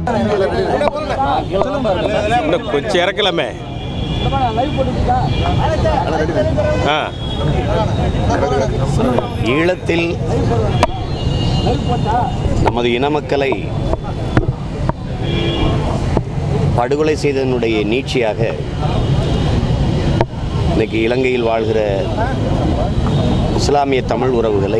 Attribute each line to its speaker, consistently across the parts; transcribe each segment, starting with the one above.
Speaker 1: இன்னும் கொஞ்சம் இறக்கலாமே ஆ
Speaker 2: ஈழத்தில் நமது இன மக்களை படுகொலை செய்ததனுடைய நீட்சியாக இன்னைக்கு இலங்கையில் வாழ்கிற இஸ்லாமிய தமிழ் உறவுகளை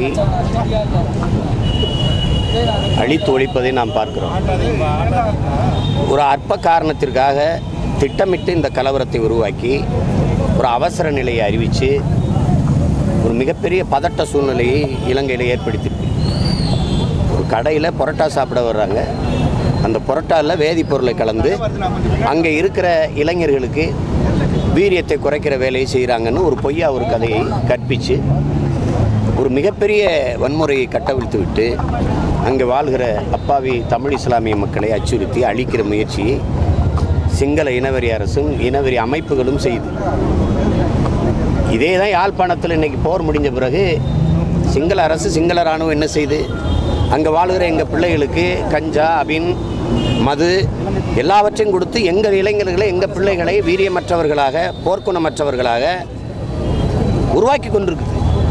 Speaker 2: அழித்து ஒழிப்பதை நாம் பார்க்கிறோம் ஒரு அற்ப காரணத்திற்காக திட்டமிட்டு இந்த கலவரத்தை உருவாக்கி ஒரு அவசர நிலையை அறிவித்து ஒரு மிகப்பெரிய பதட்ட சூழ்நிலையை இலங்கையில் ஏற்படுத்தியிருக்கு ஒரு கடையில் பரோட்டா சாப்பிட வர்றாங்க அந்த பரோட்டாவில் வேதிப்பொருளை கலந்து அங்கே இருக்கிற இளைஞர்களுக்கு வீரியத்தை குறைக்கிற வேலையை செய்கிறாங்கன்னு ஒரு பொய்யா ஒரு கதையை கற்பித்து ஒரு மிகப்பெரிய வன்முறையை கட்டவிழ்த்து விட்டு அங்கே வாழ்கிற அப்பாவி தமிழ் இஸ்லாமிய மக்களை அச்சுறுத்தி அழிக்கிற முயற்சியை சிங்கள இனவெறி அரசும் இனவெறி அமைப்புகளும் செய்து இதே தான் யாழ்ப்பாணத்தில் இன்னைக்கு போர் முடிஞ்ச பிறகு சிங்கள அரசு சிங்கள இராணுவம் என்ன செய்து அங்கே வாழ்கிற எங்கள் பிள்ளைகளுக்கு கஞ்சா அபின் மது எல்லாவற்றையும் கொடுத்து எங்கள் இளைஞர்களை எங்கள் பிள்ளைகளை வீரியமற்றவர்களாக போர்க்குணமற்றவர்களாக உருவாக்கி கொண்டிருக்குது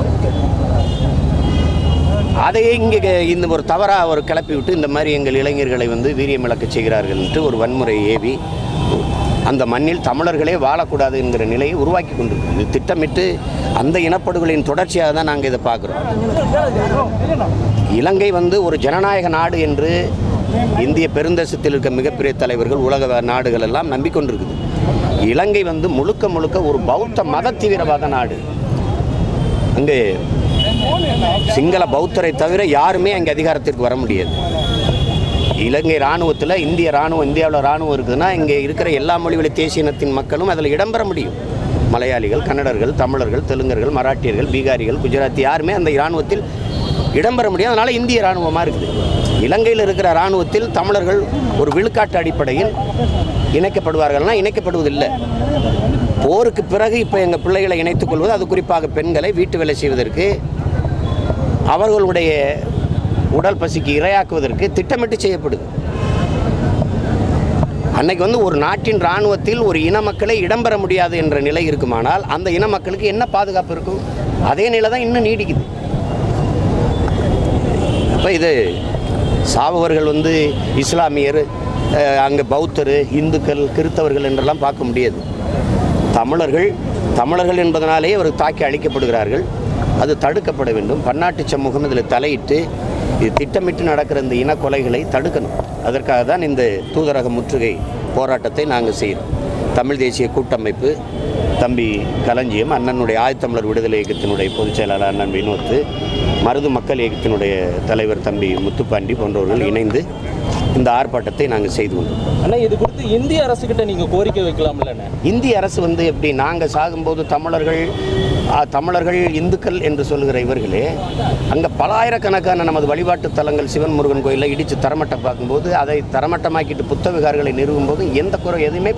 Speaker 2: அதையே இங்கே இந்த ஒரு தவறாக ஒரு கிளப்பி விட்டு இந்த மாதிரி எங்கள் இளைஞர்களை வந்து வீரியம் இழக்க செய்கிறார்கள் என்று ஒரு வன்முறை ஏவி அந்த மண்ணில் தமிழர்களே வாழக்கூடாது என்கிற நிலையை உருவாக்கி கொண்டிருக்கு இது திட்டமிட்டு அந்த இனப்படுகொலையின் தொடர்ச்சியாக தான் நாங்கள் இதை பார்க்குறோம் இலங்கை வந்து ஒரு ஜனநாயக நாடு என்று இந்திய பெருந்தேசத்தில் இருக்க மிகப்பெரிய தலைவர்கள் உலக நாடுகள் எல்லாம் நம்பிக்கொண்டிருக்குது இலங்கை வந்து முழுக்க முழுக்க ஒரு பௌத்த மத தீவிரவாத நாடு அங்கே சிங்கள பௌத்தரை தவிர யாருமே அங்கே அதிகாரத்திற்கு வர முடியாது இலங்கை இராணுவத்தில் இந்திய இராணுவம் இந்தியாவில் இராணுவம் இருக்குதுன்னா இங்கே இருக்கிற எல்லா மொழிவழி தேசிய இனத்தின் மக்களும் அதில் இடம்பெற முடியும் மலையாளிகள் கன்னடர்கள் தமிழர்கள் தெலுங்கர்கள் மராட்டியர்கள் பீகாரிகள் குஜராத்தி யாருமே அந்த இராணுவத்தில் இடம்பெற முடியும் அதனால் இந்திய இராணுவமாக இருக்குது இலங்கையில் இருக்கிற இராணுவத்தில் தமிழர்கள் ஒரு விழுக்காட்டு அடிப்படையில் இணைக்கப்படுவார்கள்னா இணைக்கப்படுவதில்லை போருக்கு பிறகு இப்போ எங்கள் பிள்ளைகளை இணைத்துக் கொள்வது அது குறிப்பாக பெண்களை வீட்டு வேலை செய்வதற்கு அவர்களுடைய உடல் பசிக்கு இரையாக்குவதற்கு திட்டமிட்டு செய்யப்படுது அன்னைக்கு வந்து ஒரு நாட்டின் இராணுவத்தில் ஒரு இன மக்களை இடம்பெற முடியாது என்ற நிலை இருக்குமானால் அந்த இன மக்களுக்கு என்ன பாதுகாப்பு இருக்கும் அதே நிலை தான் இன்னும் நீடிக்குது அப்போ இது சாபவர்கள் வந்து இஸ்லாமியர் அங்கே பௌத்தர் இந்துக்கள் கிறித்தவர்கள் என்றெல்லாம் பார்க்க முடியாது தமிழர்கள் தமிழர்கள் என்பதனாலேயே அவர் தாக்கி அழிக்கப்படுகிறார்கள் அது தடுக்கப்பட வேண்டும் பன்னாட்டு சமூகம் இதில் தலையிட்டு இது திட்டமிட்டு நடக்கிற இந்த இன கொலைகளை தடுக்கணும் அதற்காக தான் இந்த தூதரக முற்றுகை போராட்டத்தை நாங்கள் செய்கிறோம் தமிழ் தேசிய கூட்டமைப்பு தம்பி களஞ்சியம் அண்ணனுடைய ஆயத்தமிழர் விடுதலை இயக்கத்தினுடைய பொதுச் செயலாளர் அண்ணன் வினோத்து மருது மக்கள் இயக்கத்தினுடைய தலைவர் தம்பி முத்துப்பாண்டி போன்றவர்கள் இணைந்து இந்த ஆர்ப்பாட்டத்தை நாங்கள் செய்து கொண்டோம்
Speaker 3: அண்ணா இது குறித்து இந்திய அரசுகிட்ட நீங்க கோரிக்கை வைக்கலாம்லண்ணே
Speaker 2: இந்திய அரசு வந்து எப்படி நாங்கள் சாகும்போது தமிழர்கள் ஆ, தமிழர்கள் இந்துக்கள் என்று சொல்கிற இவர்களே அங்கே பலாயிரக்கணக்கான நமது வழிபாட்டு தலங்கள் சிவன் முருகன் கோயிலில் இடித்து தரமட்டம் பார்க்கும்போது அதை தரமட்டமாக்கிட்டு புத்தவிகார்களை நிறுவும்போது எந்த குறை எதுவுமே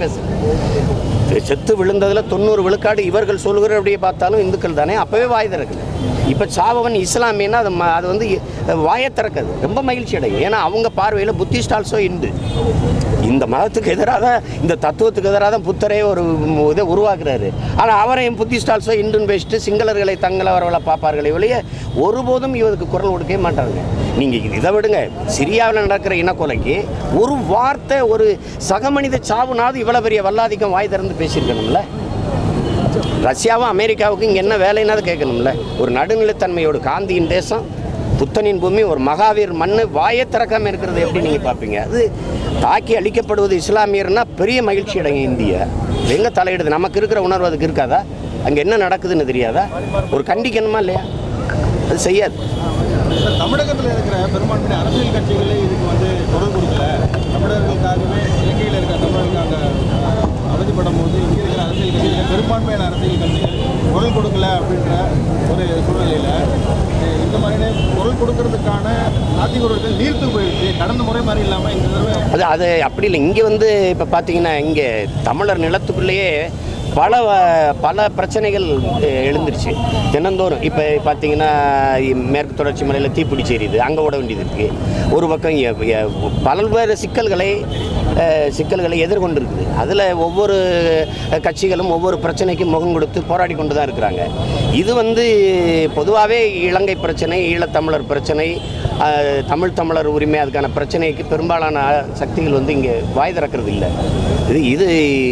Speaker 2: பேசல செத்து விழுந்ததில் தொண்ணூறு விழுக்காடு இவர்கள் சொல்கிறபடியே பார்த்தாலும் இந்துக்கள் தானே அப்போவே வாய் திறக்கல இப்போ சாபவன் இஸ்லாமியன்னா அது ம- அது வந்து வாயை திறக்காது ரொம்ப மகிழ்ச்சி அடையும் ஏன்னா அவங்க பார்வையில் புத்திஸ்ட் ஆல்சோ இந்து இந்த மதத்துக்கு எதிராக தான் இந்த தத்துவத்துக்கு எதிராக தான் புத்தரே ஒரு ம், இதை உருவாக்குறாரு ஆனால் அவரையும் புத்திஸ்ட் ஆல்சோ இந்துன்னு பேசிட்டு சிங்களர்களை தங்களவர்களை பார்ப்பார்களே வெளிய ஒருபோதும் இவருக்கு குரல் கொடுக்கவே மாட்டாங்க நீங்கள் இதை விடுங்க சிரியாவில் நடக்கிற இனக்கொலைக்கு ஒரு வார்த்தை ஒரு சகமனித சாவுனாவது இவ்வளோ பெரிய வல்லாதிக்கம் வாய் திறந்து பேசியிருக்கணும்ல ரஷ்யாவும் அமெரிக்காவுக்கும் இங்கே என்ன வேலைன்னாவது கேட்கணும்ல ஒரு நடுநிலைத்தன்மையோடு காந்தியின் தேசம் புத்தனின் பூமி ஒரு மகாவீர் மண் வாயை திறக்காம இருக்கிறது எப்படி நீங்கள் பார்ப்பீங்க அது தாக்கி அழிக்கப்படுவது இஸ்லாமியர்னா பெரிய மகிழ்ச்சி அடைங்க இந்தியா எங்கே தலையிடுது நமக்கு இருக்கிற உணர்வு அதுக்கு இருக்காதா அங்கே என்ன நடக்குதுன்னு தெரியாதா ஒரு கண்டிக்கணுமா இல்லையா அது செய்யாது
Speaker 4: தமிழகத்தில் இருக்கிற பெரும்பான்மை அரசியல் கட்சிகளே இதுக்கு வந்து குரல் கொடுக்கல தமிழர்களுக்காகவே இலங்கையில் இருக்கிற தமிழர்களுக்காக அஹ், அவதிப்படும் போது இங்கே இருக்கிற அரசியல் கட்சிகள் பெரும்பான்மையான அரசியல் கட்சிகள் குரல் கொடுக்கல அப்படின்ற ஒரு சூழ்நிலையில் அஹ், இந்த மாதிரியான குரல் கொடுக்கறதுக்கான சாத்தியக்கூறுகள் நீர்த்து போயிடுச்சு கடந்த முறை மாதிரி இல்லாமல் இந்த தடவை
Speaker 2: அது அது அப்படி இல்லை இங்கே வந்து இப்போ பார்த்தீங்கன்னா இங்கே தமிழர் நிலத்துக்குள்ளேயே பல வ- பல பிரச்சனைகள் அஹ், எழுந்துருச்சு தினந்தோறும் இப்போ பார்த்தீங்கன்னா மேற்கு தொடர்ச்சி மலையில் தீப்பிடிச்சி எரியுது அங்கே ஓட வேண்டியது இருக்குது ஒரு பக்கம் எ- எ- பல்வேறு சிக்கல்களை அஹ், சிக்கல்களை எதிர்கொண்டிருக்குது அதில் ஒவ்வொரு கட்சிகளும் ஒவ்வொரு பிரச்சனைக்கும் முகம் கொடுத்து போராடி கொண்டு தான் இருக்கிறாங்க இது வந்து பொதுவாகவே இலங்கை பிரச்சனை ஈழத்தமிழர் பிரச்சனை அஹ், தமிழ் தமிழர் உரிமை அதுக்கான பிரச்சனைக்கு பெரும்பாலான சக்திகள் வந்து இங்கே வாய் திறக்கிறது இல்லை இது இது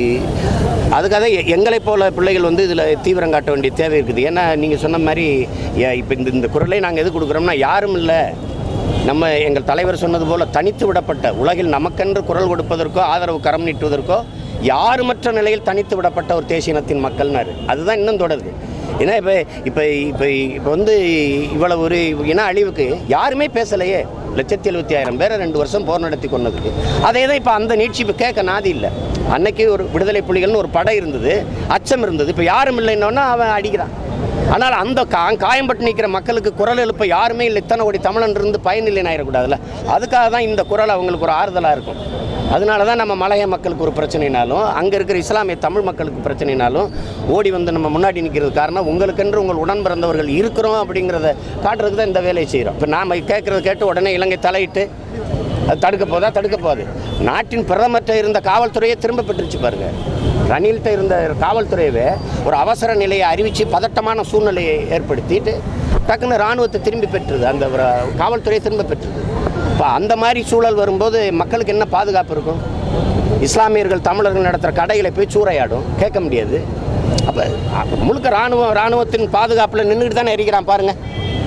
Speaker 2: அதுக்காக எ- எங்களைப் போல பிள்ளைகள் வந்து இதில் தீவிரம் காட்ட வேண்டிய தேவை இருக்குது ஏன்னா நீங்கள் சொன்ன மாதிரி இப்போ இந்த இந்த குரலை நாங்கள் எது கொடுக்குறோம்னா யாரும் இல்லை நம்ம எங்கள் தலைவர் சொன்னது போல தனித்து விடப்பட்ட உலகில் நமக்கென்று குரல் கொடுப்பதற்கோ ஆதரவு கரம் நீட்டுவதற்கோ யாருமற்ற நிலையில் தனித்து விடப்பட்ட ஒரு தேசிய இனத்தின் மக்கள்னாரு அதுதான் இன்னும் தொடருது ஏன்னா இப்போ இப்போ இப்போ இப்போ வந்து இவ்வளவு ஒரு இன அழிவுக்கு யாருமே பேசலையே லட்சத்தி எழுபத்தி ஆயிரம் பேரை ரெண்டு வருஷம் போர் நடத்தி கொண்டதுக்கு அதே தான் இப்போ அந்த நீட்சி இப்போ கேட்க நாதி இல்லை அன்னைக்கு ஒரு விடுதலை புலிகள்னு ஒரு படை இருந்தது அச்சம் இருந்தது இப்போ யாரும் இல்லைன்னொன்னா அவன் அடிக்கிறான் ஆனால் அந்த கா காயம்பட்டு நிற்கிற மக்களுக்கு குரல் எழுப்ப யாருமே இல்லை இத்தனை கோடி தமிழன் இருந்து பயனில்லைன்னு ஆயிடக்கூடாதுல்ல அதுக்காக தான் இந்த குரல் அவங்களுக்கு ஒரு ஆறுதலாக இருக்கும் அதனால தான் நம்ம மலைய மக்களுக்கு ஒரு பிரச்சனைனாலும் அங்கே இருக்கிற இஸ்லாமிய தமிழ் மக்களுக்கு பிரச்சனைனாலும் ஓடி வந்து நம்ம முன்னாடி நிற்கிறது காரணம் உங்களுக்கென்று உங்கள் உடன் பிறந்தவர்கள் இருக்கிறோம் அப்படிங்கிறத காட்டுறதுக்கு தான் இந்த வேலையை செய்கிறோம் இப்போ நாம் கேட்குறத கேட்டு உடனே இலங்கை தலையிட்டு அது தடுக்க போதா தடுக்க போகுது நாட்டின் பிரதமர்கிட்ட இருந்த காவல்துறையை திரும்ப பெற்றுச்சு பாருங்க ரணில்கிட்ட இருந்த காவல்துறையவே ஒரு அவசர நிலையை அறிவித்து பதட்டமான சூழ்நிலையை ஏற்படுத்திட்டு டக்குன்னு இராணுவத்தை திரும்பி பெற்றுது அந்த ஒரு காவல்துறையை திரும்ப பெற்றுது இப்போ அந்த மாதிரி சூழல் வரும்போது மக்களுக்கு என்ன பாதுகாப்பு இருக்கும் இஸ்லாமியர்கள் தமிழர்கள் நடத்துகிற கடைகளை போய் சூறையாடும் கேட்க முடியாது அப்போ முழுக்க இராணுவம் இராணுவத்தின் பாதுகாப்பில் நின்றுட்டு தானே இருக்கிறான் பாருங்கள்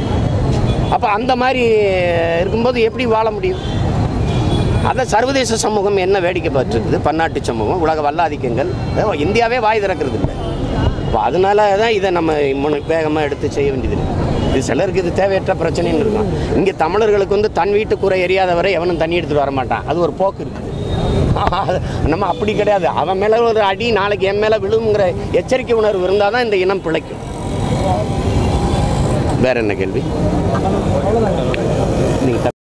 Speaker 2: அப்போ அந்த மாதிரி இருக்கும்போது எப்படி வாழ முடியும் அதை சர்வதேச சமூகம் என்ன வேடிக்கை பார்த்துருக்குது பன்னாட்டு சமூகம் உலக வல்லாதிக்கங்கள் அஹ் இந்தியாவே வாய் திறக்கிறது இல்லை அப்போ அதனால தான் இதை நம்ம முன்ன வேகமாக எடுத்து செய்ய வேண்டியது இருக்கு. இது சிலருக்கு இது தேவையற்ற பிரச்சனைன்னு இருக்கும் இங்கே தமிழர்களுக்கு வந்து தன் வீட்டு கூரை எரியாதவரை எவனும் தண்ணி எடுத்துகிட்டு வர மாட்டான் அது ஒரு போக்கு இருக்குது நம்ம அப்படி கிடையாது அவன் மேலே ஒரு அடி நாளைக்கு என் மேலே விழுங்கிற எச்சரிக்கை உணர்வு இருந்தால் தான் இந்த இனம் பிழைக்கும் வேற என்ன கேள்வி நீங்கள்